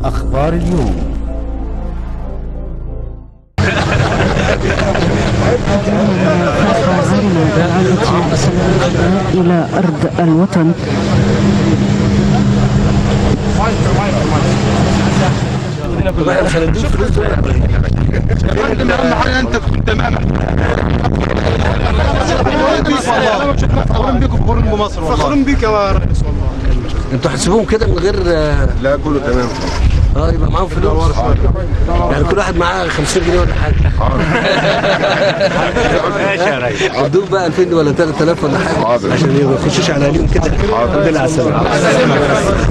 أخبار اليوم إلى أرض الوطن اهم حاجه انت تكون تمام فخورين بيكم فخورين بمصر والله فخورين بيك يا ريس والله انتوا هتسيبوهم كده من غير لا كله تمام اه يبقى معاهم فلوس يعني كل واحد معاه 50 جنيه ولا حاجه ادوك بقى 2000 ولا 3000 ولا حاجه عشان ما يخشوش على اليوم كده الحمد لله على السلامه